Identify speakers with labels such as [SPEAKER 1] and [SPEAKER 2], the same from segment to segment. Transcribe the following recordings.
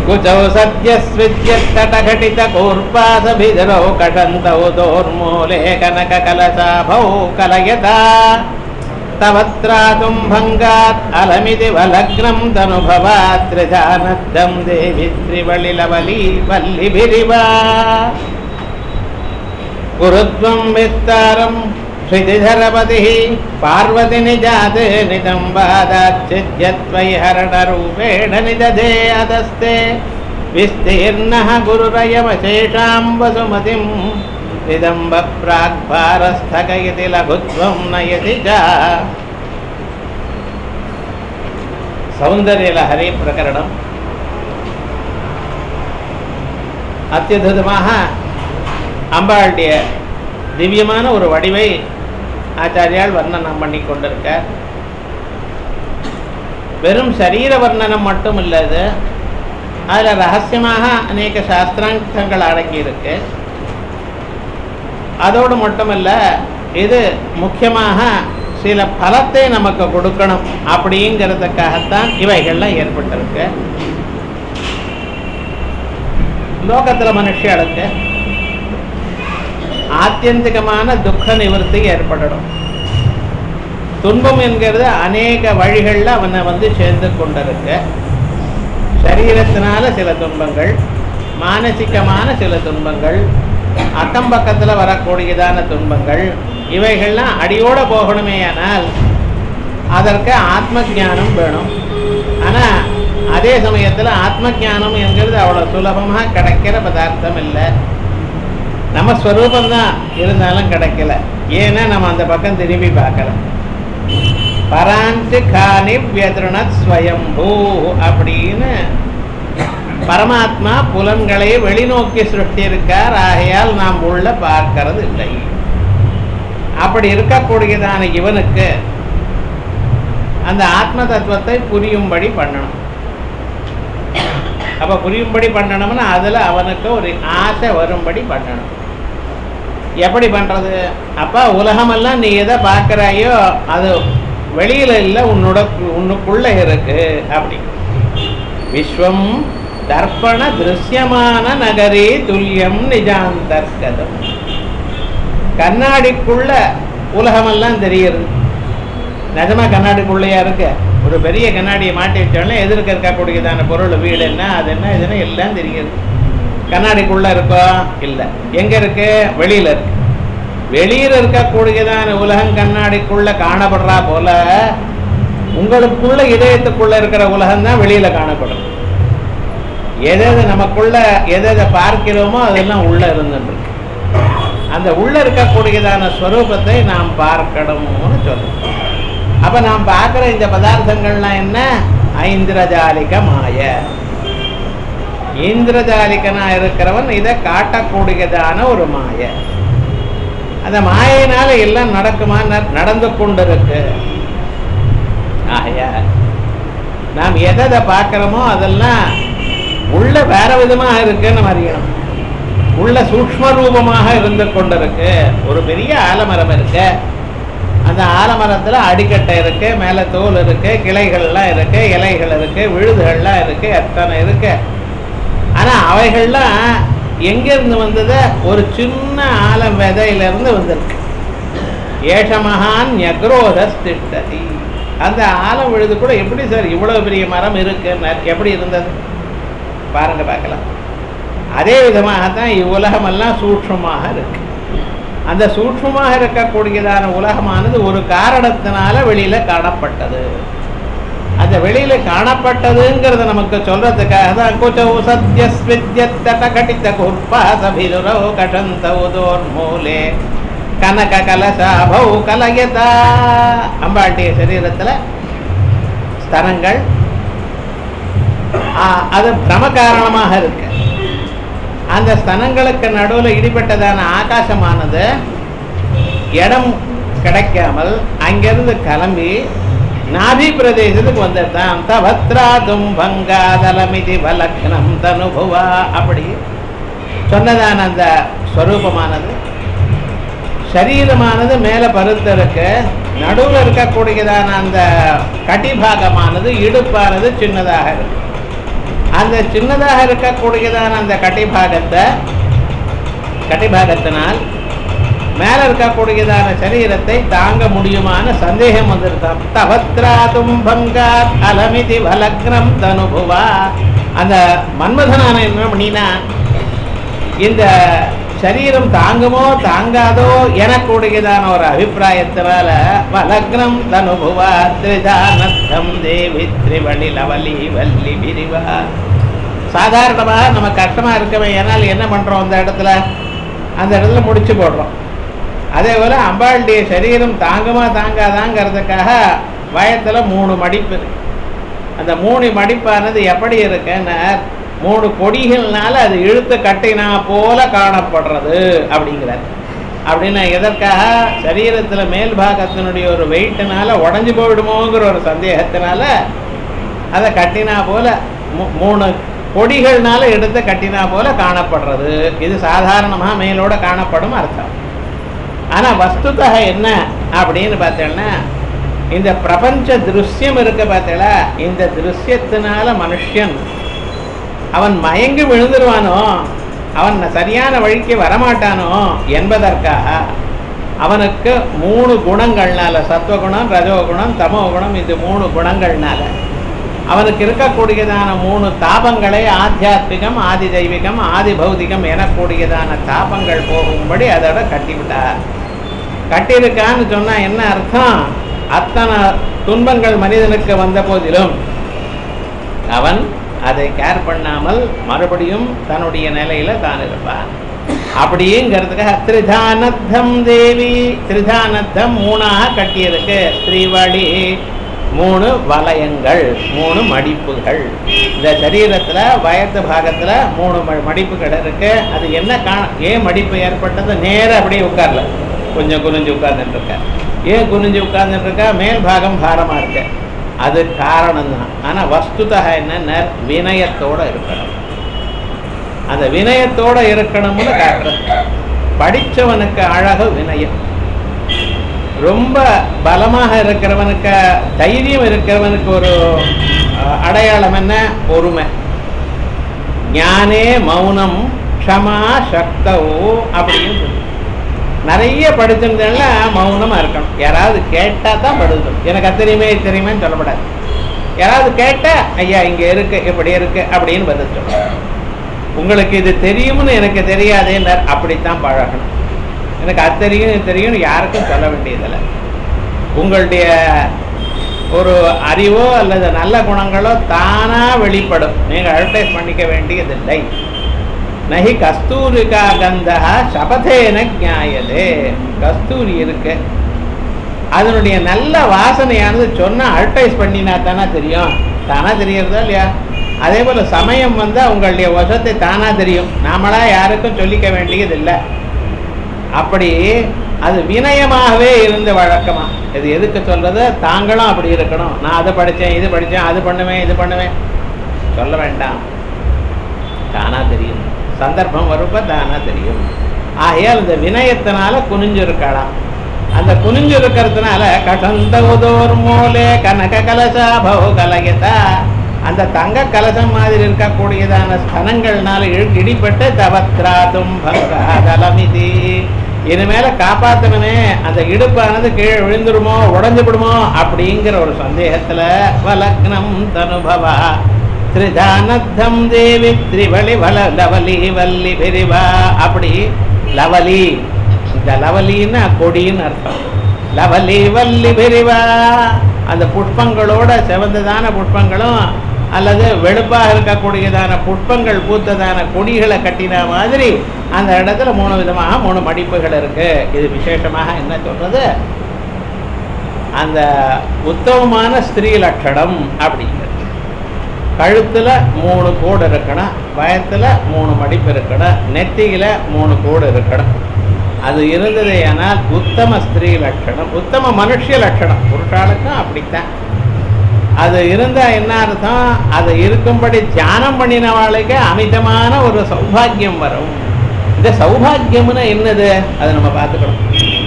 [SPEAKER 1] कुचौ सद्यस्विद्यत्तटघटितकूर्पासभिधरौ कषन्तौ दोर्मूले कनककलशाभौ कलयता तव त्रातुं भङ्गात् अलमिति वलग्नं तनुभवात् त्रिजानद्धं देवि त्रिवलिलवली वल्लिभिरिव गुरुत्वं विस्तारं क्षितिधरपतिः पार्वति निजाते नितम्बादाच्छिद्यत्वयि हरणरूपेण निदधे अधस्ते विस्तीर्णः गुरुरयमशेषां वसुमतिम् निदम्ब प्राग्भारस्थगयति लघुत्वं नयति च சௌந்தர்யலஹரி பிரகரணம் அத்தியுதமாக அம்பாளுடைய திவ்யமான ஒரு வடிவை ஆச்சாரியால் வர்ணனம் பண்ணி கொண்டிருக்கார் வெறும் சரீர வர்ணனம் மட்டும் இல்லை இது அதில் ரகசியமாக அநேக சாஸ்திராங்கங்கள் அடங்கியிருக்கு அதோடு மட்டுமல்ல இது முக்கியமாக சில பலத்தை நமக்கு கொடுக்கணும் அப்படிங்கிறதுக்காகத்தான் இவைகள்லாம் ஏற்பட்டிருக்கு லோகத்தில் மனுஷர்களுக்கு ஆத்தியந்திகமான துக்க நிவர்த்தி ஏற்படணும் துன்பம் என்கிறது அநேக வழிகளில் அவனை வந்து சேர்ந்து கொண்டிருக்கு சரீரத்தினால சில துன்பங்கள் மானசிகமான சில துன்பங்கள் அக்கம் பக்கத்தில் வரக்கூடியதான துன்பங்கள் இவைகள்லாம் அடியோட போகணுமேயானால் அதற்கு ஆத்ம ஞானம் வேணும் ஆனால் அதே சமயத்தில் ஆத்ம ஞானம் என்கிறது அவ்வளோ சுலபமாக கிடைக்கிற பதார்த்தம் இல்லை நம்ம ஸ்வரூபந்தான் இருந்தாலும் கிடைக்கல ஏன்னா நம்ம அந்த பக்கம் திரும்பி பார்க்கல பராஞ்சு காணி வியதிருணத் ஸ்வயம்பூ அப்படின்னு பரமாத்மா புலன்களை வெளிநோக்கி சிருஷ்டியிருக்கார் ஆகையால் நாம் உள்ள பார்க்கிறது இல்லை அப்படி இருக்கக்கூடியதான இவனுக்கு அந்த ஆத்ம தத்துவத்தை புரியும்படி பண்ணணும் அப்ப புரியும்படி பண்ணணும்னா அதுல அவனுக்கு ஒரு ஆசை வரும்படி பண்ணணும் எப்படி பண்றது அப்பா உலகமெல்லாம் நீ எதை பார்க்கறாயோ அது வெளியில இல்லை உன்னோட உன்னுக்குள்ள இருக்கு அப்படி விஸ்வம் தர்ப்பண திருஷ்யமான நகரே துல்லியம் நிஜாந்தர்கதம் கண்ணாடிக்குள்ள உலகமெல்லாம் தெரியுது நிஜமா கண்ணாடிக்குள்ளேயா இருக்கு ஒரு பெரிய கண்ணாடியை மாட்டி வச்சோடனே எதிர்க்க இருக்கக்கூடியதான பொருள் வீடு என்ன அது என்ன இதுன்னு எல்லாம் தெரியுது கண்ணாடிக்குள்ள இருக்கோ இல்லை எங்க இருக்கு வெளியில இருக்கு வெளியில இருக்கக்கூடியதான உலகம் கண்ணாடிக்குள்ள காணப்படுறா போல உங்களுக்குள்ள இதயத்துக்குள்ள இருக்கிற உலகம் தான் வெளியில காணப்படும் எதை நமக்குள்ள எதை எதை பார்க்கிறோமோ அதெல்லாம் உள்ள இருந்துருக்கு அந்த உள்ள இருக்கக்கூடியதான ஸ்வரூபத்தை நாம் பார்க்கணும்னு சொல்றோம் அப்ப நாம் பார்க்கிற இந்த பதார்த்தங்கள்லாம் என்ன ஐந்திரஜாலிக மாய இந்திரஜாலிகனா இருக்கிறவன் இதை காட்டக்கூடியதான ஒரு மாய அந்த மாயினால எல்லாம் நடக்குமா ந- நடந்து கொண்டிருக்கு ஆகையா நாம் எதை எதை பார்க்கிறோமோ அதெல்லாம் உள்ள வேற விதமாக இருக்குன்னு நம்ம அறியணும் உள்ள சூக்ஷ்ம ரூபமாக இருந்து கொண்டிருக்கு ஒரு பெரிய ஆலமரம் இருக்கு அந்த ஆலமரத்துல அடிக்கட்டை இருக்கு மேல தோல் இருக்கு கிளைகள்லாம் இருக்கு இலைகள் இருக்கு விழுதுகள்லாம் இருக்கு எத்தனை இருக்கு ஆனா அவைகள்லாம் எங்கிருந்து வந்தது ஒரு சின்ன ஆலம் விதையில இருந்து வந்திருக்கு ஏஷமகான் ஞக்ரோதஸ் திஷ்டதி அந்த ஆலம் விழுது கூட எப்படி சார் இவ்வளவு பெரிய மரம் இருக்குன்னு எப்படி இருந்தது பாருங்க பார்க்கலாம் அதே விதமாகத்தான் இவ்வுலகமெல்லாம் சூட்சமாக இருக்கு அந்த சூட்சமாக இருக்கக்கூடியதான உலகமானது ஒரு காரணத்தினால வெளியில காணப்பட்டது அந்த வெளியில காணப்பட்டதுங்கிறத நமக்கு சொல்றதுக்காக தான் குச்சௌ சத்யஸ்வித்யத்தட கட்டித்த குர்பாசபிருரோ கடந்தௌ தோர்மூலே கனக கலசாபௌ கலயதா அம்பாட்டிய சரீரத்துல ஸ்தனங்கள் ஆ, அது பிரம காரணமாக இருக்கு அந்த ஸ்தனங்களுக்கு நடுவில் இடிபட்டதான ஆகாசமானது இடம் கிடைக்காமல் அங்கிருந்து கிளம்பி நாபி பிரதேசத்துக்கு வந்துட்டான் தவத்ரா தும்பங்காதலமிதி வலக்னம் தனுபுவா அப்படி சொன்னதான அந்த ஸ்வரூபமானது சரீரமானது மேலே பருத்து இருக்கு நடுவில் இருக்கக்கூடியதான அந்த கட்டிபாகமானது இடுப்பானது சின்னதாக இருக்கு அந்த சின்னதாக இருக்கக்கூடியதான அந்த கட்டிபாகத்தை கட்டிபாகத்தினால் மேல இருக்கக்கூடியதான சரீரத்தை தாங்க முடியுமான சந்தேகம் வந்திருக்கான் தவத்ராதும் பங்காத் அலமிதி வலக்னம் தனுபுவா அந்த மன்மதனான என்ன பண்ணினா இந்த சரீரம் தாங்குமோ தாங்காதோ எனக்கூடியதான ஒரு அபிப்பிராயத்தினால வலக்னம் தனுபுவா திரிதானத்தம் தேவி திரிவழி லவலி வள்ளி விரிவா சாதாரணமாக நம்ம கஷ்டமா இருக்கவே ஏனால் என்ன பண்றோம் அந்த இடத்துல அந்த இடத்துல முடிச்சு போடுறோம் அதே போல அம்பாளுடைய சரீரம் தாங்குமா தாங்காதாங்கிறதுக்காக வயத்துல மூணு மடிப்பு இருக்கு அந்த மூணு மடிப்பானது எப்படி இருக்குன்னா மூணு கொடிகள்னால அது இழுத்து கட்டினா போல காணப்படுறது அப்படிங்கிறார் அப்படின்னா எதற்காக சரீரத்துல மேல் பாகத்தினுடைய ஒரு வெயிட்னால உடஞ்சு போயிடுமோங்கிற ஒரு சந்தேகத்தினால அதை கட்டினா போல மூ- மூணு கொடிகள்னால எடுத்து கட்டினா போல காணப்படுறது இது சாதாரணமா மேலோட காணப்படும் அர்த்தம் ஆனா வஸ்துதா என்ன அப்படின்னு பார்த்தேன்னா இந்த பிரபஞ்ச திருஷ்யம் இருக்கு பார்த்தல இந்த திருஷ்யத்தினால மனுஷன் அவன் மயங்கி விழுந்துருவானோ அவன் சரியான வழிக்கு வரமாட்டானோ என்பதற்காக அவனுக்கு மூணு குணங்கள்னால சத்வகுணம் ரஜோகுணம் தமோகுணம் இந்த மூணு குணங்கள்னால அவனுக்கு இருக்கக்கூடியதான மூணு தாபங்களை ஆத்தியாத்மிகம் ஆதி தெய்வீகம் ஆதி பௌதிகம் எனக்கூடியதான தாபங்கள் போகும்படி அதோட கட்டிவிட்டார் கட்டியிருக்கான்னு சொன்னா என்ன அர்த்தம் அத்தனை துன்பங்கள் மனிதனுக்கு வந்த போதிலும் அவன் அதை கேர் பண்ணாமல் மறுபடியும் தன்னுடைய நிலையில தான் இருப்பான் அப்படிங்கிறதுக்காக திரிதானத்தம் தேவி திரிதானத்தம் மூணாக கட்டியிருக்கு ஸ்ரீவழி மூணு வலயங்கள் மூணு மடிப்புகள் இந்த சரீரத்துல வயத்து பாகத்துல மூணு ம- மடிப்புகள் இருக்கு அது என்ன கா ஏன் மடிப்பு ஏற்பட்டது நேரா அப்படியே உட்கார்ல கொஞ்சம் குனிஞ்சு உட்கார்ந்துட்டு இருக்க ஏன் குனிஞ்சு உட்கார்ந்துட்டு இருக்கா மேல் பாகம் பாரமா இருக்கு அது காரணம் தான் ஆனா வஸ்துதா என்ன வினயத்தோட இருக்கணும் அந்த வினயத்தோட இருக்கணும்னு காட்டுறது படிச்சவனுக்கு அழகு வினயம் ரொம்ப பலமாக இருக்கிறவனுக்கு தைரியம் இருக்கிறவனுக்கு ஒரு அஹ், அடையாளம் என்ன பொறுமை ஞானே மௌனம் க்ஷமா சக்தவோ அப்படின்னு சொல்லு. நிறைய படிச்சிருந்தேன்னா மௌனமா இருக்கணும் யாராவது கேட்டா தான் படுக்கணும் எனக்கு அது தெரியுமே இது தெரியுமேன்னு சொல்லப்படாது யாராவது கேட்டா ஐயா இங்க இருக்கு இப்படி இருக்கு அப்படின்னு பதில் சொல்லணும் உங்களுக்கு இது தெரியும்னு எனக்கு தெரியாதேன்னார் அப்படித்தான் பழகணும் எனக்கு அது தெரியும் இது தெரியும்னு யாருக்கும் சொல்ல வேண்டியதில்லை உங்களுடைய ஒரு அறிவோ அல்லது நல்ல குணங்களோ தானா வெளிப்படும் நீங்க அட்வர்டைஸ் பண்ணிக்க வேண்டியதில்லை நகி கஸ்தூரிகா கந்தா சபதேன ஞாயதே கஸ்தூரி இருக்கு அதனுடைய நல்ல வாசனையானது சொன்னா அட்வர்டைஸ் பண்ணினா தானே தெரியும் தானா தெரியறதா இல்லையா அதே போல சமயம் வந்து உங்களுடைய வசத்தை தானா தெரியும் நாமளா யாருக்கும் சொல்லிக்க வேண்டியதில்லை அப்படி அது வினயமாகவே இருந்த வழக்கமா இது எதுக்கு சொல்றது தாங்களும் அப்படி இருக்கணும் நான் அதை படிச்சேன் இது படிச்சேன் அது பண்ணுவேன் இது பண்ணுவேன் சொல்ல வேண்டாம் தானா தெரியும் சந்தர்ப்பம் வரப்ப தானா தெரியும் ஆகையால் இந்த வினயத்தினால குனிஞ்சு இருக்கலாம் அந்த குனிஞ்சு இருக்கிறதுனால கடந்த உதோர் மூலே கனக கலசா பவ கலயதா அந்த தங்க கலசம் மாதிரி இருக்கக்கூடியதான ஸ்தனங்கள்னால இழு- இடிபட்டு தவத்ராதும் பங்காதலமிதி இனிமேல காப்பாத்தவனே அந்த இடுப்பானது கீழே விழுந்துருமோ உடைஞ்சு விடுமோ அப்படிங்கிற ஒரு சந்தேகத்துல வலக்னம் தனுபவா திரிதானத்தம் தேவி திரிவழி வல லவலி வல்லி பிரிவா அப்படி லவலி இந்த லவலின்னா கொடின்னு அர்த்தம் லவலி வல்லி பிரிவா அந்த புஷ்பங்களோட சிவந்ததான புஷ்பங்களும் அல்லது வெளுப்பாக இருக்கக்கூடியதான புஷ்பங்கள் பூத்ததான கொடிகளை கட்டின மாதிரி அந்த இடத்துல மூணு விதமாக மூணு மடிப்புகள் இருக்கு இது விசேஷமாக என்ன சொல்றது அந்த உத்தமமான ஸ்திரீ லட்சணம் அப்படிங்கிறது கழுத்துல மூணு கோடு இருக்கணும் வயத்துல மூணு மடிப்பு இருக்கணும் நெத்தியில மூணு கோடு இருக்கணும் அது இருந்தது ஆனால் உத்தம ஸ்திரீ லட்சணம் உத்தம மனுஷ லட்சணம் புருஷாளுக்கும் அப்படித்தான் அது இருந்தா என்ன அர்த்தம் அது இருக்கும்படி தியானம் பண்ணினவாளுக்கு அமிதமான ஒரு சௌபாகியம் வரும் இந்த சௌபாகியம்னா என்னது அதை நம்ம பார்த்துக்கணும்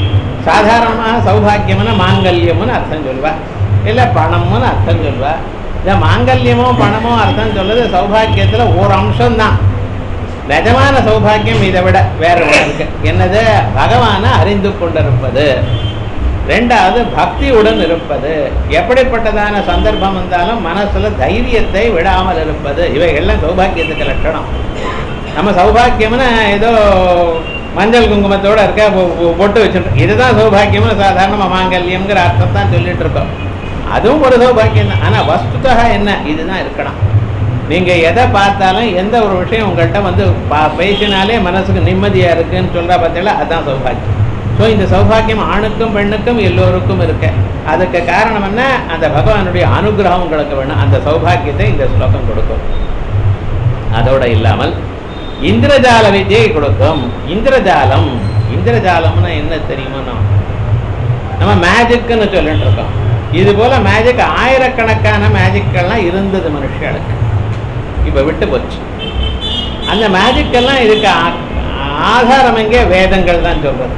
[SPEAKER 1] சாதாரணமாக சௌபாகியம்னா மாங்கல்யம்னு அர்த்தம் சொல்வா இல்லை பணம்னு அர்த்தம் சொல்வா இந்த மாங்கல்யமோ பணமோ அர்த்தம் சொல்லுது சௌபாக்கியத்துல ஒரு அம்சம்தான் நிஜமான சௌபாக்கியம் இதை விட வேற ஒன்று இருக்கு என்னது பகவானை அறிந்து கொண்டிருப்பது ரெண்டாவது பக்தியுடன் இருப்பது எப்படிப்பட்டதான சந்தர்ப்பம் வந்தாலும் மனசுல தைரியத்தை விடாமல் இருப்பது இவைகள்லாம் சௌபாக்கியத்துக்கு லட்சணம் நம்ம சௌபாக்கியம்னா ஏதோ மஞ்சள் குங்குமத்தோட இருக்க பொ- பொ- பொட்டு வச்சுட்டு இதுதான் சௌபாக்கியம்னு சாதாரணமாக மாங்கல்யம்ங்கிற அர்த்தம் தான் சொல்லிட்டு இருக்கோம் அதுவும் ஒரு சௌபாக்கியம் தான் ஆனால் வஸ்துதா என்ன இதுதான் இருக்கணும் நீங்க எதை பார்த்தாலும் எந்த ஒரு விஷயம் உங்கள்கிட்ட வந்து பா- பேசினாலே மனசுக்கு நிம்மதியா இருக்குன்னு சொல்றா பார்த்தீங்களா அதுதான் சௌபாக்கியம் ஸோ இந்த சௌபாக்கியம் ஆணுக்கும் பெண்ணுக்கும் எல்லோருக்கும் இருக்கு அதுக்கு காரணம் என்ன அந்த பகவானுடைய அனுகிரகம் உங்களுக்கு வேணும் அந்த சௌபாக்கியத்தை இந்த ஸ்லோகம் கொடுக்கும் அதோட இல்லாமல் இந்திரஜால வித்தியை கொடுக்கும் இந்திரஜாலம் இந்திரஜாலம்னா என்ன தெரியுமா நம்ம? நம்ம மேஜிக்னு சொல்லிட்டு இருக்கோம் இது போல மேஜிக் ஆயிரக்கணக்கான மேஜிக்கெல்லாம் இருந்தது மனுஷர்களுக்கு இப்ப விட்டு போச்சு அந்த மேஜிக் எல்லாம் இதுக்கு ஆ- ஆதாரம் எங்கே வேதங்கள் தான் சொல்றது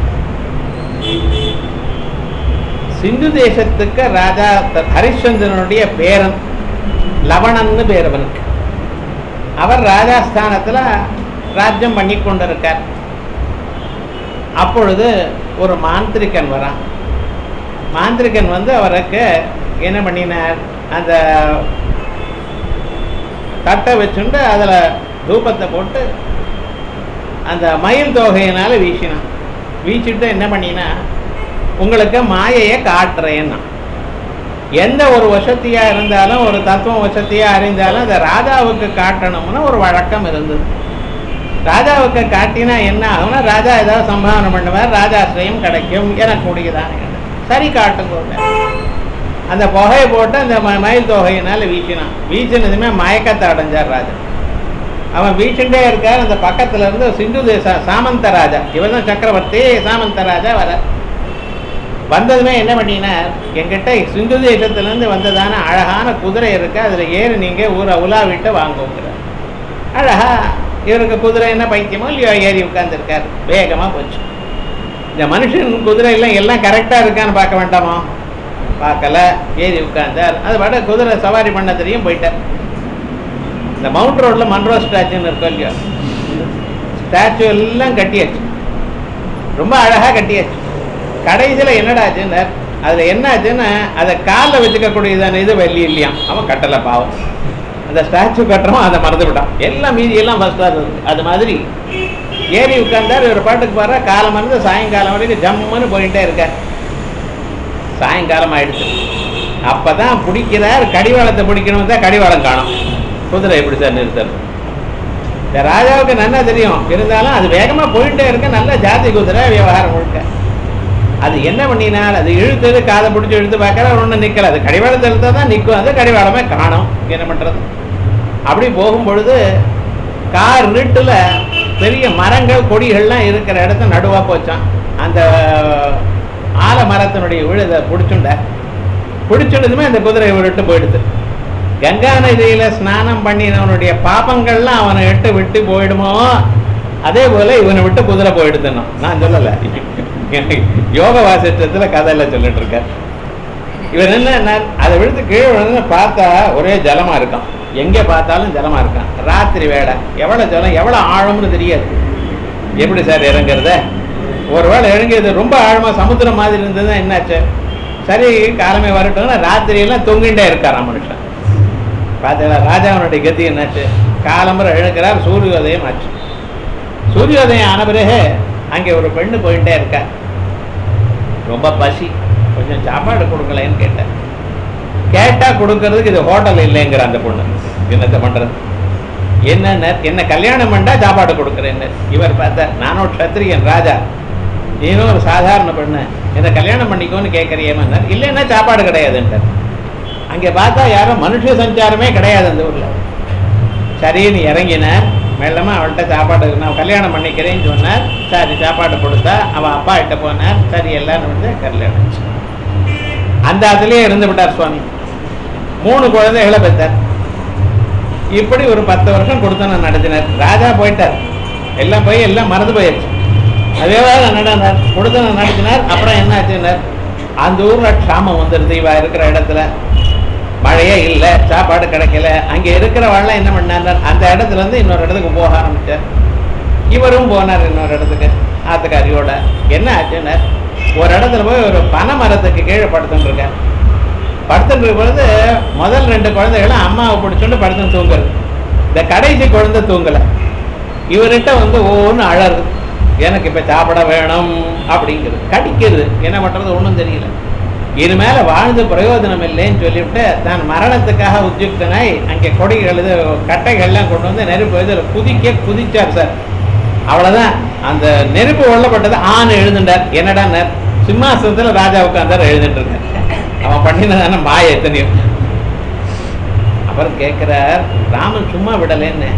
[SPEAKER 1] சிந்து தேசத்துக்கு ராஜா த- ஹரிச்சந்திரனுடைய பேரன் லவணன்னு பேர் அவனுக்கு அவர் ராஜஸ்தானத்துல ராஜ்யம் பண்ணி கொண்டிருக்கார் அப்பொழுது ஒரு மாந்திரிகன் வரான் மாந்திரிகன் வந்து அவருக்கு என்ன பண்ணினார் அந்த தட்டை வச்சுண்டு அதில் தூபத்தை போட்டு அந்த மயில் தொகையினால வீசினான் வீசிட்டு என்ன பண்ணினா உங்களுக்கு மாயையை காட்டுறேன்னா எந்த ஒரு வசதியா இருந்தாலும் ஒரு தத்துவம் வசதியா அறிந்தாலும் அதை ராஜாவுக்கு காட்டணும்னு ஒரு வழக்கம் இருந்தது ராஜாவுக்கு காட்டினா என்ன ஆகும்னா ராஜா ஏதாவது சம்பாவனை பண்ணுவார் ராஜாசிரியம் கிடைக்கும் எனக்கு கூடியதானே சரி காட்டுங்க அந்த புகையை போட்டு அந்த ம- மயில் தொகையினால வீசினான் வீசினதுமே மயக்கத்தை அடைஞ்சார் ராஜா அவன் வீச்சுட்டே இருக்கார் அந்த பக்கத்துல இருந்து சிந்து தேச சாமந்த ராஜா இவன் தான் சக்கரவர்த்தி சாமந்த ராஜா வர வந்ததுமே என்ன பண்ணினார் என்கிட்ட சிந்து தேசத்திலேருந்து வந்ததான அழகான குதிரை இருக்கு அதுல ஏறி நீங்க ஊரை உலாவிட்டு வாங்குங்கிறார் அழகா இவருக்கு குதிரை என்ன பைத்தியமோ இல்லையோ ஏறி உட்கார்ந்துருக்கார் வேகமா போச்சு இந்த மனுஷன் குதிரை எல்லாம் எல்லாம் கரெக்டா இருக்கான்னு பார்க்க வேண்டாமா பார்க்கல ஏறி உட்கார்ந்தார் அது பாட குதிரை சவாரி பண்ண தெரியும் போயிட்டார் இந்த மவுண்ட் ரோட்ல மன்ரோ ஸ்டாச்சுன்னு இருக்கும் இல்லையா ஸ்டாச்சு எல்லாம் கட்டியாச்சு ரொம்ப அழகா கட்டியாச்சு கடைசியில் என்னடா ஆச்சுன்னு அதுல என்ன ஆச்சுன்னா அதை காலில் வச்சுக்கக்கூடியதான இது வெள்ளி இல்லையாம் அவன் கட்டலை பாவம் அந்த ஸ்டாச்சு கட்டுறோம் அதை மறந்து விட்டான் எல்லாம் மீதி எல்லாம் ஃபர்ஸ்ட் கிளாஸ் இருக்கு அது மாதிரி ஏறி உட்கார்ந்தார் இவர் பாட்டுக்கு பாரு காலம் இருந்து சாயங்காலம் வரைக்கும் ஜம்முன்னு போயிட்டே இருக்கார் சாயங்காலம் ஆயிடுச்சு அப்பதான் பிடிக்கிறார் கடிவாளத்தை பிடிக்கணும் தான் கடிவாளம் காணும் குதிரை எப்படி சார் நிறுத்துறது இந்த ராஜாவுக்கு நல்லா தெரியும் இருந்தாலும் அது வேகமா போயிட்டே இருக்க நல்ல ஜாதி குதிரை விவகாரம் முழுக்க அது என்ன பண்ணினார் அது இழுத்தது காதை பிடிச்சி இழுத்து பார்க்கற ஒன்றும் நிக்கல அது கடிவாளத்தை இழுத்தா தான் நிற்கும் அது கடிவாளமே காணும் என்ன பண்றது அப்படி போகும் பொழுது கார் இருட்டுல பெரிய மரங்கள் கொடிகள்லாம் இருக்கிற இடத்த நடுவா போச்சான் அந்த ஆலமரத்தினுடைய விழுதை பிடிச்சுண்ட பிடிச்சுட்டதுமே அந்த குதிரை விட்டு போயிடுது கங்கா நதியில ஸ்நானம் பண்ணினவனுடைய பாபங்கள்லாம் அவனை விட்டு விட்டு போயிடுமோ அதே போல இவனை விட்டு குதிரை போயிடுதுன்னு நான் சொல்லல யோக வாசிட்டத்துல கதையில சொல்லிட்டு இருக்கார் இவன் என்ன நான் அதை விழுந்து கீழே விழுந்து பார்த்தா ஒரே ஜலமா இருக்கான் எங்க பார்த்தாலும் ஜலமா இருக்கான் ராத்திரி வேடை எவ்வளவு ஜலம் எவ்வளவு ஆழம்னு தெரியாது எப்படி சார் இறங்குறத ஒருவேளை இறங்கியது ரொம்ப ஆழமா சமுத்திரம் மாதிரி இருந்ததுன்னா என்னாச்சு சரி காலமே வரட்டும்னா ராத்திரியெல்லாம் தொங்கிண்டே இருக்காராம் மனுஷன் பார்த்தீங்களா ராஜாவனுடைய கதி என்னாச்சு காலம்பரம் இழக்கிறார் சூரியோதயம் ஆச்சு சூரியோதயம் ஆன பிறகு அங்கே ஒரு பெண்ணு போயிட்டே இருக்கா ரொம்ப பசி கொஞ்சம் சாப்பாடு கொடுக்கலன்னு கேட்டேன் கேட்டா கொடுக்கறதுக்கு இது ஹோட்டல் இல்லைங்கிற அந்த பொண்ணு என்னத்தை பண்றது என்ன என்ன கல்யாணம் பண்ணா சாப்பாடு கொடுக்குறேன்னு இவர் பார்த்தார் நானும் க்ஷத்ரியன் ராஜா நீனும் ஒரு சாதாரண பெண்ணு என்ன கல்யாணம் பண்ணிக்கோன்னு கேட்கறியேமான்னார் இல்லைன்னா சாப்பாடு கிடையாதுன்ட்டார் அங்கே பார்த்தா யாரும் மனுஷ சஞ்சாரமே கிடையாது அந்த ஊர்ல சரின்னு இறங்கினார் மெல்லமா அவள்கிட்ட சாப்பாடு நான் கல்யாணம் பண்ணிக்கிறேன்னு சொன்னார் சரி சாப்பாடு கொடுத்தா அவன் அப்பா கிட்ட போனார் சரி எல்லாரும் வந்து கல்யாணம் ஆச்சு. அந்த அதுலயே இருந்து விட்டார் சுவாமி மூணு குழந்தைகளை பெற்றார் இப்படி ஒரு பத்து வருஷம் கொடுத்தன நடத்தினார் ராஜா போயிட்டார் எல்லாம் போய் எல்லாம் மறந்து போயிடுச்சு அதே நடனார் கொடுத்தன நடத்தினார் அப்புறம் என்ன ஆச்சுன்னார் அந்த ஊர்ல க்ஷாமம் வந்துடுது இவ இருக்கிற இடத்துல மழையே இல்லை சாப்பாடு கிடைக்கல அங்கே இருக்கிறவாள்லாம் என்ன பண்ணார் அந்த இடத்துல இருந்து இன்னொரு இடத்துக்கு போக ஆரம்பிச்சார் இவரும் போனார் இன்னொரு இடத்துக்கு ஆத்துக்காரியோட என்ன ஆச்சுன்னா ஒரு இடத்துல போய் ஒரு பனை மரத்துக்கு கீழே படுத்துட்டு இருக்கார் படுத்துட்டு இருக்கும் பொழுது முதல் ரெண்டு குழந்தைகளும் அம்மாவை பிடிச்சோண்டு படுத்துன்னு தூங்குறது இந்த கடைசி குழந்தை தூங்கலை இவர்கிட்ட வந்து ஒவ்வொன்று அழறது எனக்கு இப்போ சாப்பிட வேணும் அப்படிங்கிறது கடிக்கிறது என்ன பண்ணுறது ஒன்றும் தெரியல இனிமேல வாழ்ந்து பிரயோஜனம் இல்லைன்னு சொல்லிவிட்டு தான் மரணத்துக்காக உத்யுக்தனாய் அங்கே கொடிகள் இது கட்டைகள்லாம் கொண்டு வந்து நெருப்பு இதில் குதிக்க குதிச்சார் சார் அவ்வளோதான் அந்த நெருப்பு கொல்லப்பட்டது ஆண் எழுதுண்டார் என்னடான்னார் சிம்மாசனத்தில் ராஜா உட்காந்தார் எழுதிட்டு இருக்கார் அவன் பண்ணினதான மாய எத்தனையோ அப்புறம் கேட்குறார் ராமன் சும்மா விடலைன்னு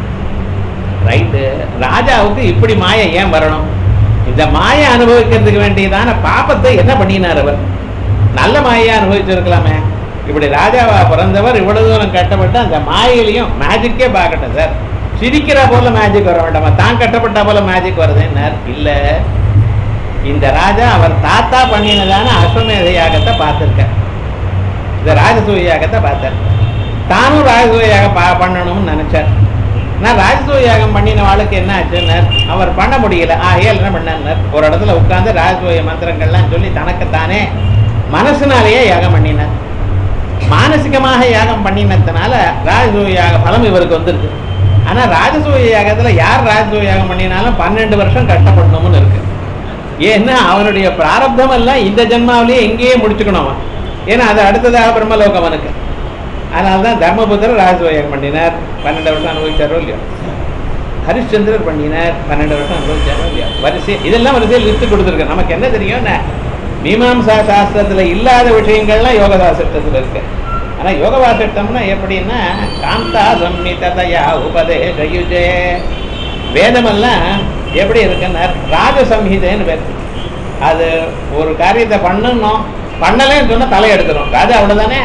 [SPEAKER 1] ரைட்டு ராஜாவுக்கு இப்படி மாயை ஏன் வரணும் இந்த மாயை அனுபவிக்கிறதுக்கு வேண்டியதான பாப்பத்தை என்ன பண்ணினார் அவர் நல்ல மாயை அனுபவிச்சிருக்கலாமே இப்படி ராஜாவா பிறந்தவர் இவ்வளவு தூரம் கட்டப்பட்டு அந்த மாயிலையும் மேஜிக்கே பார்க்கட்டும் சார் சிரிக்கிற போல மேஜிக் வர வேண்டாமா தான் கட்டப்பட்ட போல மேஜிக் வருதுன்னார் இல்லை இந்த ராஜா அவர் தாத்தா பண்ணினதான அஸ்வமேத யாகத்தை பார்த்துருக்கார் இந்த ராஜசூய யாகத்தை பார்த்தார் தானும் ராஜசூய யாகம் பா பண்ணணும்னு நினைச்சார் நான் ராஜசூய யாகம் பண்ணின ஆளுக்கு என்ன ஆச்சுன்னார் அவர் பண்ண முடியல ஆகையால் என்ன பண்ணார் ஒரு இடத்துல உட்கார்ந்து ராஜசூய மந்திரங்கள்லாம் சொல்லி தனக்குத்தானே மனசுனாலேயே யாகம் பண்ணினார் மானசிகமாக யாகம் பண்ணினதுனால ராஜசூய யாக பலம் இவருக்கு வந்துருக்கு ஆனா ராஜசூய யாகத்துல யார் ராஜசூய யாகம் பண்ணினாலும் பன்னெண்டு வருஷம் கஷ்டப்படணும்னு இருக்கு ஏன்னா அவனுடைய பிராரப்தம் எல்லாம் இந்த ஜென்மாவிலேயே எங்கேயே முடிச்சுக்கணும் அவன் ஏன்னா அது அடுத்ததாக பிரம்மலோகம் அவனுக்கு அதனால தான் தர்மபுத்திரர் ராஜசூயம் பண்ணினார் பன்னெண்டு வருஷம் அனுபவிச்சாரோ இல்லையோ ஹரிಶ್ಚಂದ್ரர் பண்ணினார் பன்னெண்டு வருஷம் அனுபவிச்சாரோ இல்லையோ வரிசை இதெல்லாம் வரிசையில் லிஸ்ட் கொடுத்துருக்கு நமக்கு என்ன தெரியும் மீமாம்சா சாஸ்திரத்துல இல்லாத விஷயங்கள்லாம் யோக சாஸ்திரத்துல இருக்கு ஆனா யோக வாசிட்டம்னா எப்படின்னா காந்தா சம்மிதயா உபதேசயுஜே வேதமெல்லாம் எப்படி இருக்குன்னா ராஜசம்ஹிதைன்னு பேர் அது ஒரு காரியத்தை பண்ணணும் பண்ணலைன்னு சொன்னா தலை எடுக்கணும் ராஜா அவ்வளவுதானே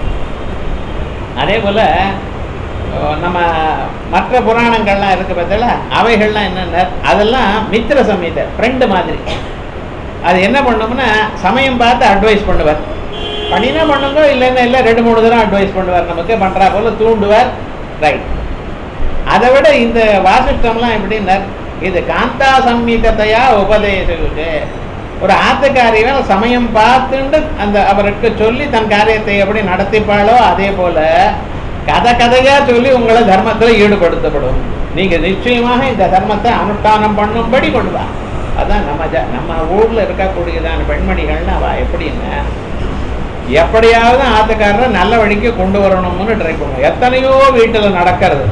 [SPEAKER 1] அதே போல அஹ், நம்ம மற்ற புராணங்கள்லாம் இருக்கு பார்த்தல அவைகள்லாம் என்னென்ன அதெல்லாம் மித்திர சமீத ஃப்ரெண்டு மாதிரி அது என்ன பண்ணோம்னா சமயம் பார்த்து அட்வைஸ் பண்ணுவார் பண்ணினா பண்ணுங்க இல்லைன்னா இல்லை ரெண்டு மூணு தடவை அட்வைஸ் பண்ணுவார் நமக்கு பண்ணுறா போல தூண்டுவார் ரைட் அதை விட இந்த வாசிஷ்டம்லாம் எப்படின்னார் இது காந்தா சம்மிதத்தையா உபதேசிக்கு ஒரு ஆத்துக்காரியவன் சமயம் பார்த்துண்டு அந்த அவருக்கு சொல்லி தன் காரியத்தை எப்படி நடத்திப்பாளோ அதே போல கதை கதையா சொல்லி உங்களை தர்மத்துல ஈடுபடுத்தப்படும் நீங்க நிச்சயமாக இந்த தர்மத்தை அனுஷ்டானம் பண்ணும்படி கொண்டு வா அதான் நம்ம ஜ நம்ம ஊர்ல இருக்கக்கூடியதான பெண்மணிகள்னா அவ எப்படின்னா எப்படியாவது ஆத்துக்காரரை நல்ல வழிக்கு கொண்டு வரணும்னு ட்ரை பண்ணுவோம் எத்தனையோ வீட்டுல நடக்கிறது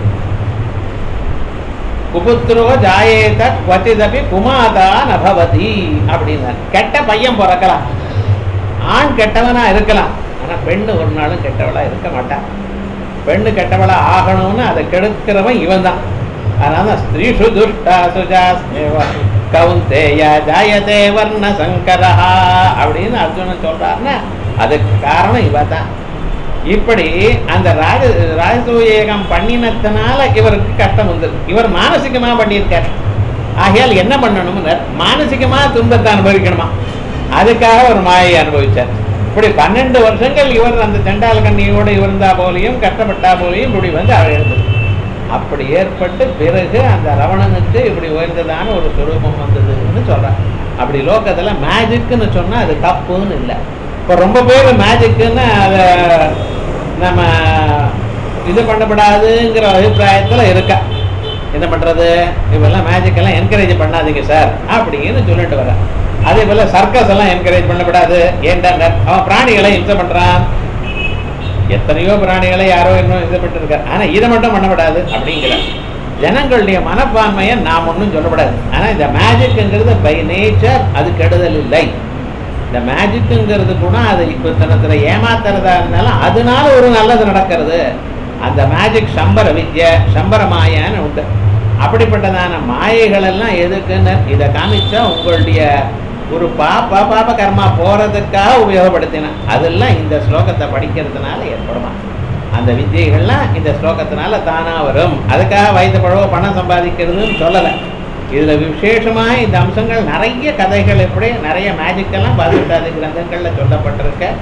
[SPEAKER 1] குபுத்ரோ ஜாயேத குவத்திதபி குமாதா நபவதி அப்படின்னார் கெட்ட பையன் பிறக்கலாம் ஆண் கெட்டவனா இருக்கலாம் ஆனா பெண்ணு ஒரு நாளும் கெட்டவளா இருக்க மாட்டான் பெண்ணு கெட்டவளா ஆகணும்னு அதை கெடுக்கிறவன் இவன் தான் அதனால ஸ்திரீஷு துஷ்டா சுஜாஸ்மேவ கவுந்தேய ஜாயதே வர்ண சங்கரஹா அப்படின்னு அர்ஜுனன் சொல்றாருன்னா அதுக்கு காரணம் இவ தான் இப்படி அந்த ராஜ ராஜசூயகம் பண்ணினத்தினால இவருக்கு கஷ்டம் வந்தது இவர் மானசிகமா பண்ணியிருக்கார் ஆகையால் என்ன பண்ணணும்னு மானசிகமா துன்பத்தை அனுபவிக்கணுமா அதுக்காக ஒரு மாயை அனுபவிச்சார் இப்படி பன்னெண்டு வருஷங்கள் இவர் அந்த செண்டால் கண்ணியோடு இருந்தா போலையும் கஷ்டப்பட்டா போலையும் இப்படி வந்து அவர் இருந்தது அப்படி ஏற்பட்டு பிறகு அந்த ரவணனுக்கு இப்படி உயர்ந்ததான ஒரு சுரூபம் வந்ததுன்னு சொல்றான் அப்படி லோகத்துல மேஜிக்னு சொன்னா அது தப்புன்னு இல்லை இப்போ ரொம்ப பேர் மேஜிக்குன்னு அதை நம்ம இது பண்ணப்படாதுங்கிற அபிப்பிராயத்துல இருக்கா என்ன பண்றது இவெல்லாம் மேஜிக் எல்லாம் என்கரேஜ் பண்ணாதீங்க சார் அப்படின்னு சொல்லிட்டு வர அதே போல சர்க்கஸ் எல்லாம் என்கரேஜ் பண்ணப்படாது ஏன்டா அவன் பிராணிகளை இம்சை பண்றான் எத்தனையோ பிராணிகளை யாரோ இன்னும் இது பண்ணிருக்காரு ஆனா இதை மட்டும் பண்ணப்படாது அப்படிங்கிற ஜனங்களுடைய மனப்பான்மையை நாம் ஒன்றும் சொல்லப்படாது ஆனா இந்த மேஜிக்ங்கிறது பை நேச்சர் அது கெடுதல் இல்லை இந்த மேஜிக்குங்கிறது கூட அது இப்போ தனத்தில் ஏமாத்துறதா இருந்தாலும் அதனால ஒரு நல்லது நடக்கிறது அந்த மேஜிக் சம்பர வித்யா சம்பர மாயான்னு உண்டு அப்படிப்பட்டதான மாயைகள் எல்லாம் எதுக்குன்னு இதை காமிச்சா உங்களுடைய ஒரு பாப்பா பாப கர்மா போறதுக்காக உபயோகப்படுத்தினேன் அதெல்லாம் இந்த ஸ்லோகத்தை படிக்கிறதுனால ஏற்படுமா அந்த வித்தியைகள்லாம் இந்த ஸ்லோகத்தினால தானா வரும் அதுக்காக வயது பழவோ பணம் சம்பாதிக்கிறதுன்னு சொல்லலை இதுல விசேஷமா இந்த அம்சங்கள் நிறைய கதைகள் எப்படி நிறைய மேஜிக் எல்லாம் பதினெட்டாவது கிரந்தங்கள்ல சொல்லப்பட்டிருக்க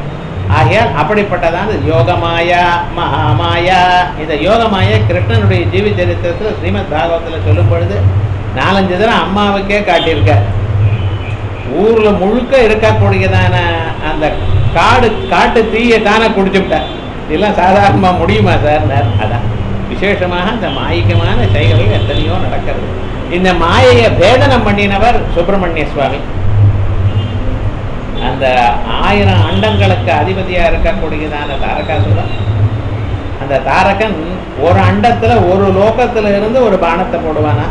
[SPEAKER 1] ஆகையால் அப்படிப்பட்டதான யோகமாயா மகாமாயா இந்த யோகமாயா கிருஷ்ணனுடைய ஜீவி சரித்திரத்தில் ஸ்ரீமத் பாகவத்தில் சொல்லும் பொழுது நாலஞ்சு தடவை அம்மாவுக்கே காட்டியிருக்கார் ஊர்ல முழுக்க இருக்கக்கூடியதான அந்த காடு காட்டு தீயை தானே குடிச்சுவிட்டார் இதெல்லாம் சாதாரணமா முடியுமா சார் அதான் விசேஷமாக அந்த மாயிகமான செயல்கள் எத்தனையோ நடக்கிறது இந்த மாயையை பேதனம் பண்ணினவர் சுப்பிரமணிய சுவாமி அந்த ஆயிரம் அண்டங்களுக்கு அதிபதியா இருக்கக்கூடியதான தாரகாசுரன் அந்த தாரகன் ஒரு அண்டத்துல ஒரு லோகத்துல இருந்து ஒரு பானத்தை போடுவானா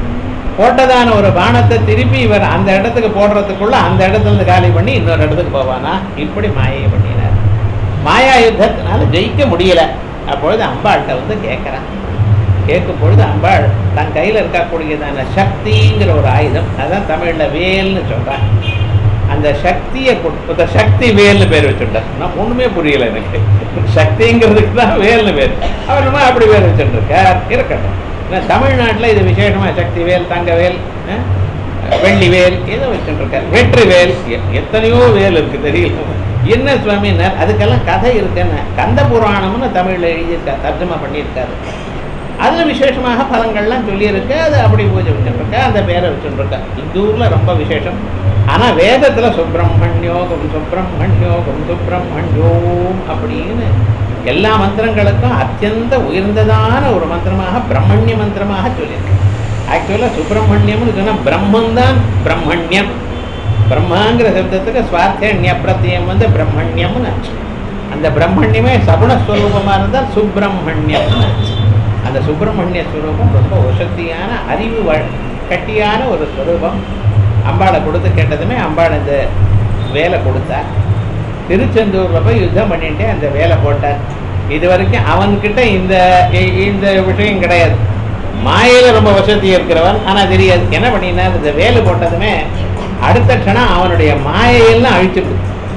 [SPEAKER 1] போட்டதான ஒரு பானத்தை திருப்பி இவர் அந்த இடத்துக்கு போடுறதுக்குள்ள அந்த இடத்துல இருந்து காலி பண்ணி இன்னொரு இடத்துக்கு போவானா இப்படி மாயை பண்ணினார் மாயா யுத்தத்தினால ஜெயிக்க முடியல அப்பொழுது அம்பாள்கிட்ட வந்து கேட்குறான் கேட்கும் பொழுது அம்பாள் தன் கையில் இருக்கக்கூடியதான சக்திங்கிற ஒரு ஆயுதம் அதான் தமிழ்ல வேல்னு சொல்றான் அந்த சக்தியை கொடுத்த சக்தி வேல்னு பேர் வச்சுட்டார் நான் ஒண்ணுமே புரியல எனக்கு சக்திங்கிறதுக்கு தான் வேல்னு பேர் அவர் என்னமோ அப்படி பேர் வச்சுருக்கார் இருக்கட்டும் ஏன்னா தமிழ்நாட்டில் இது விசேஷமா சக்தி வேல் தங்க வேல் அஹ், வெள்ளி வேல் ஏதோ வச்சுருக்கார் வெற்றி வேல் எ- எத்தனையோ வேல் இருக்கு தெரியல என்ன சுவாமின்னார் அதுக்கெல்லாம் கதை இருக்குன்னு கந்த புராணம்னு தமிழ்ல எழுதியிருக்கார் தர்ஜமா பண்ணியிருக்காரு அதுல விசேஷமாக பலங்கள்லாம் சொல்லியிருக்கு அது அப்படி பூஜை வச்சுருக்க அந்த பேரை வச்சுருக்க இந்த ஊர்ல ரொம்ப விசேஷம் ஆனா வேதத்துல சுப்பிரமணியோகம் சுப்பிரமணியோகம் சுப்பிரமணியோம் அப்படின்னு எல்லா மந்திரங்களுக்கும் அத்தியந்த உயர்ந்ததான ஒரு மந்திரமாக பிரம்மண்ய மந்திரமாக சொல்லியிருக்கு ஆக்சுவலாக சுப்பிரமணியம்னு சொன்னா பிரம்மன் தான் பிரம்மண்யம் பிரம்மாங்கிற சப்தத்துக்கு சுவார்த்தன்ய பிரத்தியம் வந்து பிரம்மண்யம்னு ஆச்சு அந்த பிரம்மண்யமே சகுணஸ்வரூபமா இருந்தால் சுப்பிரமணியம்னு ஆச்சு அந்த சுப்பிரமணிய ஸ்வரூபம் ரொம்ப வசதியான அறிவு வ- கட்டியான ஒரு ஸ்வரூபம் அம்பாளை கொடுத்து கேட்டதுமே அம்பாள் இந்த வேலை கொடுத்தார் திருச்செந்தூர்ல போய் யுத்தம் பண்ணிட்டு அந்த வேலை போட்டார் இது வரைக்கும் அவன்கிட்ட இந்த இ- இந்த விஷயம் கிடையாது மாயையில ரொம்ப வசதி இருக்கிறவன் ஆனா தெரியாது என்ன பண்ணினார் இந்த வேலை போட்டதுமே அடுத்த க்ஷணம் அவனுடைய மாயையெல்லாம் அழிச்சுட்டு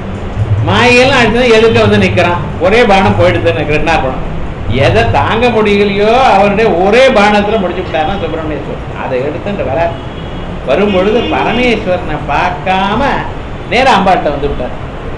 [SPEAKER 1] மாயெல்லாம் அடிச்சது எதுக்கு வந்து நிக்கிறான் ஒரே பானம் போயிடுதுன்னு கிருஷ்ணார்பணம் எதை தாங்க முடியலையோ அவருடைய ஒரே பானத்துல முடிச்சு விட்டாருன்னா சுப்பிரமணியேஸ்வரர் அதை எடுத்துட்டு வர வரும்பொழுது பரமேஸ்வரனை பார்க்காம நேரா அம்பாட்ட வந்து விட்டார்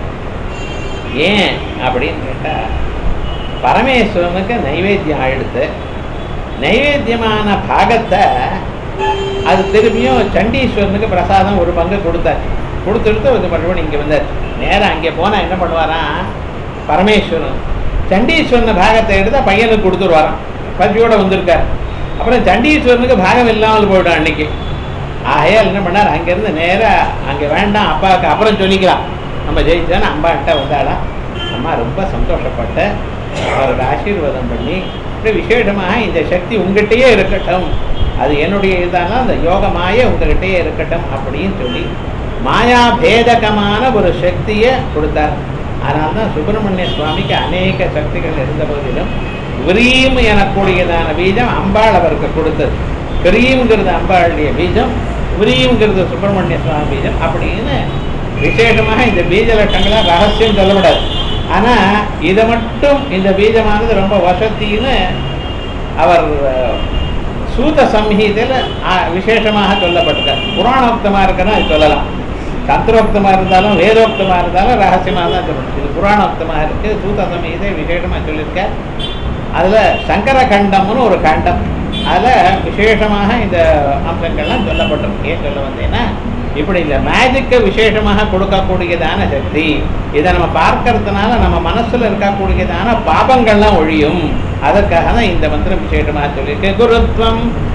[SPEAKER 1] ஏன் அப்படின்னு கேட்டா பரமேஸ்வரனுக்கு நைவேத்தியம் ஆயிடுத்து நைவேத்தியமான பாகத்தை அது திரும்பியும் சண்டீஸ்வரனுக்கு பிரசாதம் ஒரு பங்கு கொடுத்தார் கொடுத்துட்டு இது மறுபடியும் இங்கே வந்தார் நேரா அங்கே போனால் என்ன பண்ணுவாராம் பரமேஸ்வரன் சண்டீஸ்வரன் பாகத்தை எடுத்தா பையனுக்கு கொடுத்துருவாராம் பசியோட வந்திருக்கார் அப்புறம் சண்டீஸ்வரனுக்கு பாகம் இல்லாமல் போயிடும் அன்னைக்கு ஆகையால் என்ன பண்ணார் அங்கேருந்து நேராக அங்கே வேண்டாம் அப்பாவுக்கு அப்புறம் சொல்லிக்கலாம் நம்ம ஜெயிச்சோன்னு அம்மாட்ட வந்தாலாம் அம்மா ரொம்ப சந்தோஷப்பட்ட அவருக்கு ஆசீர்வாதம் பண்ணி இப்படி விசேஷமாக இந்த சக்தி உங்ககிட்டயே இருக்கட்டும் அது என்னுடைய இதானா அந்த யோகமாய உங்ககிட்டயே இருக்கட்டும் அப்படின்னு சொல்லி மாயா பேதகமான ஒரு சக்தியை கொடுத்தார் அதனால தான் சுப்பிரமணிய சுவாமிக்கு அநேக சக்திகள் இருந்த போதிலும் விரீம் எனக்கூடியதான பீஜம் அம்பாள் அவருக்கு கொடுத்தது கிரீம்ங்கிறது அம்பாளுடைய பீஜம் விரீம்ங்கிறது சுப்பிரமணிய சுவாமி பீஜம் அப்படின்னு விசேஷமாக இந்த பீஜ லட்சங்களா ரகசியம் சொல்லப்படாது ஆனா இதை மட்டும் இந்த பீஜமானது ரொம்ப வசத்தின்னு அவர் அஹ், சூத சம்ஹீதையில் விசேஷமாக சொல்லப்பட்டிருக்கார் புராணோக்தமா இருக்குன்னா அது சொல்லலாம் தந்திரோக்தமா இருந்தாலும் வேதோக்தமா இருந்தாலும் ரகசியமாக தான் சொல்லணும் இது புராணோக்தமாக இருக்கு சூத சம்ஹீதை விசேஷமா சொல்லியிருக்கார் அதுல சங்கர கண்டம்னு ஒரு கண்டம் அதுல விசேஷமாக இந்த அம்சங்கள்லாம் சொல்லப்பட்டிருக்கு ஏன் சொல்ல வந்தேன்னா இப்படி இந்த மேஜிக்கை விசேஷமாக கொடுக்கக்கூடியதான சக்தி இதை நம்ம பார்க்கறதுனால நம்ம மனசுல இருக்கக்கூடியதான பாபங்கள்லாம் ஒழியும் அதற்காக தான் இந்த மந்திரம் விசேஷமாக சொல்லியிருக்கு குருத்வம்